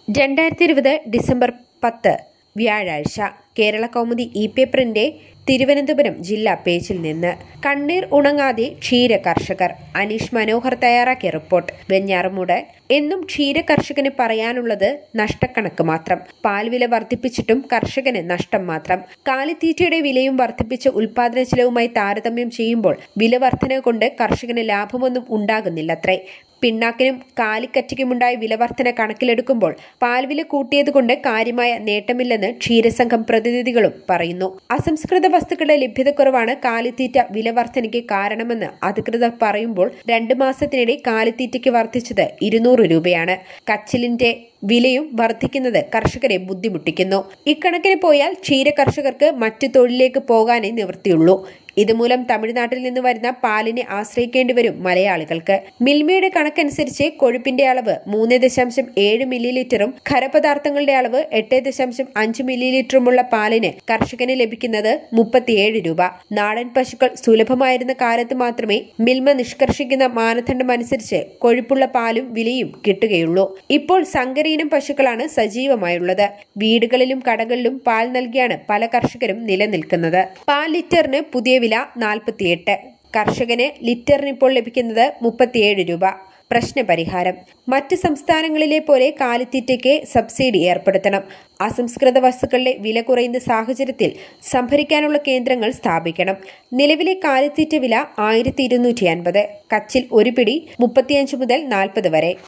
രണ്ടായിരത്തി ഇരുപത് ഡിസംബർ പത്ത് വ്യാഴാഴ്ച കേരള കൗമുദി ഇ പേപ്പറിന്റെ തിരുവനന്തപുരം ജില്ലാ പേജിൽ നിന്ന് കണ്ണീർ ഉണങ്ങാതെ ക്ഷീര കർഷകർ അനീഷ് മനോഹർ തയ്യാറാക്കിയ റിപ്പോർട്ട് വെഞ്ഞാറമൂട് എന്നും ക്ഷീര കർഷകന് പറയാനുള്ളത് നഷ്ടക്കണക്ക് മാത്രം പാൽ വില വർദ്ധിപ്പിച്ചിട്ടും കർഷകന് നഷ്ടം മാത്രം കാലിത്തീറ്റയുടെ വിലയും വർദ്ധിപ്പിച്ച ഉൽപാദന ചെലവുമായി താരതമ്യം ചെയ്യുമ്പോൾ വില വർധന കൊണ്ട് കർഷകന് ലാഭമൊന്നും ഉണ്ടാകുന്നില്ലത്രേ പിണ്ണാക്കിനും കാലിക്കറ്റയ്ക്കുമുണ്ടായ വിലവർധന കണക്കിലെടുക്കുമ്പോൾ പാൽവില കൂട്ടിയതുകൊണ്ട് കാര്യമായ നേട്ടമില്ലെന്ന് ക്ഷീരസംഘം പ്രതിനിധികളും പറയുന്നു അസംസ്കൃത വസ്തുക്കളുടെ ലഭ്യതക്കുറവാണ് കാലിത്തീറ്റ വിലവർധനയ്ക്ക് കാരണമെന്ന് അധികൃതർ പറയുമ്പോൾ രണ്ട് മാസത്തിനിടെ കാലിത്തീറ്റയ്ക്ക് വർദ്ധിച്ചത് ഇരുന്നൂറ് രൂപയാണ് കച്ചിലിന്റെ വിലയും വർദ്ധിക്കുന്നത് കർഷകരെ ബുദ്ധിമുട്ടിക്കുന്നു ഇക്കണക്കിന് പോയാൽ ക്ഷീര കർഷകർക്ക് മറ്റു തൊഴിലിലേക്ക് പോകാനേ നിവൃത്തിയുള്ളൂ ഇതുമൂലം തമിഴ്നാട്ടിൽ നിന്ന് വരുന്ന പാലിനെ ആശ്രയിക്കേണ്ടി വരും മലയാളികൾക്ക് മിൽമയുടെ കണക്കനുസരിച്ച് കൊഴുപ്പിന്റെ അളവ് മൂന്ന് ദശാംശം ഏഴ് മില്ലി ലിറ്ററും ഖരപദാർത്ഥങ്ങളുടെ അളവ് എട്ട് ദശാംശം അഞ്ച് മില്ലി ലിറ്ററുമുള്ള പാലിന് കർഷകന് ലഭിക്കുന്നത് മുപ്പത്തിയേഴ് രൂപ നാടൻ പശുക്കൾ സുലഭമായിരുന്ന കാലത്ത് മാത്രമേ മിൽമ നിഷ്കർഷിക്കുന്ന മാനദണ്ഡം അനുസരിച്ച് കൊഴുപ്പുള്ള പാലും വിലയും കിട്ടുകയുള്ളൂ ഇപ്പോൾ സങ്കരീനം പശുക്കളാണ് സജീവമായുള്ളത് വീടുകളിലും കടകളിലും പാൽ നൽകിയാണ് പല കർഷകരും നിലനിൽക്കുന്നത് പാൽ ലിറ്ററിന് പുതിയ വില നാൽപ്പത്തിയെട്ട് കർഷകന് ലിറ്ററിന് ഇപ്പോൾ ലഭിക്കുന്നത് മുപ്പത്തിയേഴ് രൂപ പ്രശ്നപരിഹാരം മറ്റ് സംസ്ഥാനങ്ങളിലെ പോലെ കാലിത്തീറ്റയ്ക്ക് സബ്സിഡി ഏർപ്പെടുത്തണം അസംസ്കൃത വസ്തുക്കളുടെ വില കുറയുന്ന സാഹചര്യത്തിൽ സംഭരിക്കാനുള്ള കേന്ദ്രങ്ങൾ സ്ഥാപിക്കണം നിലവിലെ കാലിത്തീറ്റ വില ആയിരത്തി ഇരുന്നൂറ്റി അൻപത് കച്ചിൽ ഒരു പിടി മുപ്പത്തിയഞ്ച് മുതൽ നാൽപ്പത് വരെ